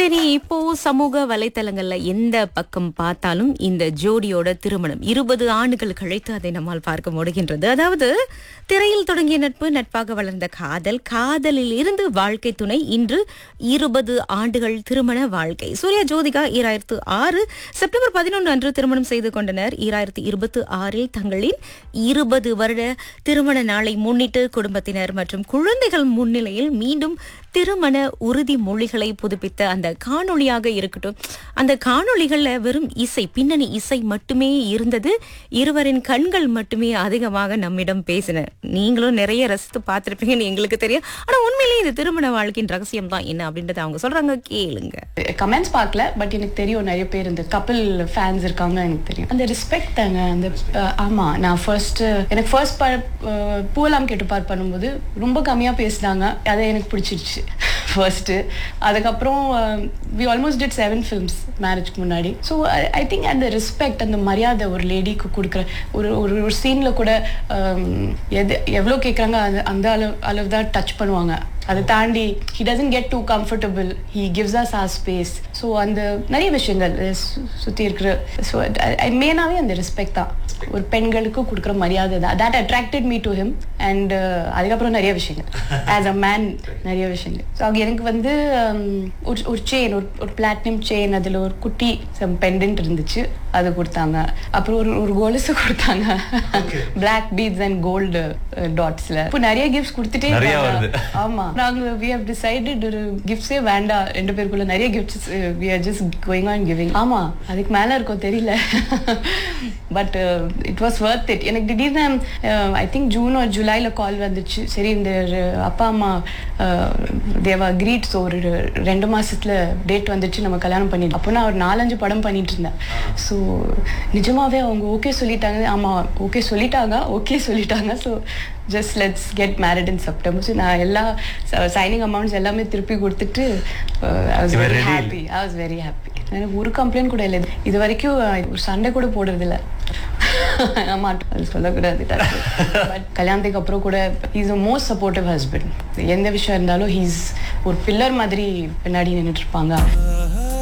சரி இப்போ சமூக வலைத்தளங்கள்ல எந்த பக்கம் பார்த்தாலும் இந்த ஜோடியோட திருமணம் இருபது ஆண்டுகள் கழித்து அதை நம்மால் பார்க்க முடிகின்றது அதாவது திரையில் தொடங்கிய நட்பு நட்பாக வளர்ந்த காதல் காதலில் இருந்து வாழ்க்கை துணை இன்று இருபது ஆண்டுகள் திருமண வாழ்க்கை சூர்யா ஜோதிகா ஈராயிரத்து ஆறு செப்டம்பர் பதினொன்று அன்று திருமணம் செய்து கொண்டனர் ஈராயிரத்து இருபத்தி ஆறில் தங்களின் இருபது வருட திருமண நாளை முன்னிட்டு குடும்பத்தினர் மற்றும் குழந்தைகள் முன்னிலையில் மீண்டும் திருமண உறுதிமொழிகளை புதுப்பித்த அந்த காணொளியாக இருக்கட்டும் அந்த காணொளிகள்ல வெறும் இசை பின்னணி இசை மட்டுமே இருந்தது இருவரின் கண்கள் மட்டுமே அதிகமாக நம்மிடம் பேசின நீங்களும் நிறைய ரசித்து பார்த்திருப்பீங்கன்னு எங்களுக்கு தெரியும் ஆனா உண்மையிலேயே இந்த திருமண வாழ்க்கையின் ரகசியம் தான் என்ன அப்படின்றத அவங்க சொல்றாங்க கேளுங்க கமெண்ட்ஸ் பார்க்கல பட் எனக்கு தெரியும் நிறைய பேர் இந்த கப்பிள் ஃபேன்ஸ் இருக்காங்க எனக்கு தெரியும் அந்த ரெஸ்பெக்ட் தாங்க அந்த அஹ், ஆமா நான் ஃபர்ஸ்ட் எனக்கு ஃபர்ஸ்ட் பூலாம் கேட்டு பார் பண்ணும்போது ரொம்ப கம்மியா பேசினாங்க அதை எனக்கு பிடிச்சிருச்சு ஃபர்ஸ்ட் அதுக்கப்புறம் we almost did seven films மேரேஜ்க்கு முன்னாடி ஸோ ஐ திங்க் அந்த ரெஸ்பெக்ட் அந்த மரியாதை ஒரு லேடிக்கு கொடுக்குற ஒரு ஒரு ஒரு சீனில் கூட um, எது எவ்வளோ கேட்குறாங்க அந்த அந்த அளவு அளவு தான் டச் பண்ணுவாங்க அதை தாண்டி he doesn't get too comfortable he gives us our space so அந்த நிறைய விஷயங்கள் சுற்றி இருக்கிற ஸோ மெயினாகவே அந்த ரெஸ்பெக்ட் தான் ஒரு பெண்களுக்கு கொடுக்குற மரியாதை தான் that attracted me to him and அதுக்கப்புறம் நிறைய விஷயங்கள் ஆஸ் அ மேன் நிறைய விஷயங்கள் ஸோ எனக்கு வந்து um, ஒரு ஒரு செயின் ஒரு ஒரு பிளாட்டினம் செயின் அதில் ஒரு குட்டி சம் பெண்டன்ட் இருந்துச்சு அது கொடுத்தாங்க அப்புறம் ஒரு ஒரு கொலுசு கொடுத்தாங்க பிளாக் பீட்ஸ் அண்ட் கோல்டு டாட்ஸ்ல இப்போ நிறைய கிஃப்ட்ஸ் கொடுத்துட்டே நிறைய இருக்காங்க. வருது. ஆமா நாங்க வி ஹவ் டிசைடட் ஒரு கிஃப்ட்ஸே வேண்டாம் ரெண்டு பேருக்குள்ள நிறைய gifts we are just going on giving ஆமா அதுக்கு மேல இருக்கும் தெரியல but it was worth it எனக்கு திடீர்னு ஐ திங்க் ஜூன் ஒரு ஜூலைல கால் வந்துச்சு சரி இந்த ரெ- அப்பா அம்மா தேவா கிரீட் ஸோ ஒரு ரெண்டு மாசத்துல டேட் வந்துச்சு நம்ம கல்யாணம் பண்ணிட்டு அப்போ நான் ஒரு நாலஞ்சு படம் பண்ணிட்டு இருந்தேன் ஸோ நிஜமாவே அவங்க ஓகே சொல்லிட்டாங்க ஆமா ஓகே சொல்லிட்டாங்க ஓகே சொல்லிட்டாங்க so just let's get married in September so நான் எல்லா சைனிங் அமௌண்ட்ஸ் எல்லாமே திருப்பி கொடுத்துட்டு I was You were very ready. Happy I was very happy எனக்கு ஒரு கம்ப்ளைண்ட் கூட இல்லை இது வரைக்கும் அஹ், ஒரு சண்டை கூட போடுறது இல்லை ஆமா அது சொல்லக்கூடாது பட் கல்யாணத்துக்கு அப்புறம் கூட is a most supportive husband எந்த விஷயம் இருந்தாலும் ஹீஸ் ஒரு பில்லர் மாதிரி பின்னாடி நின்றுட்டு இருப்பாங்க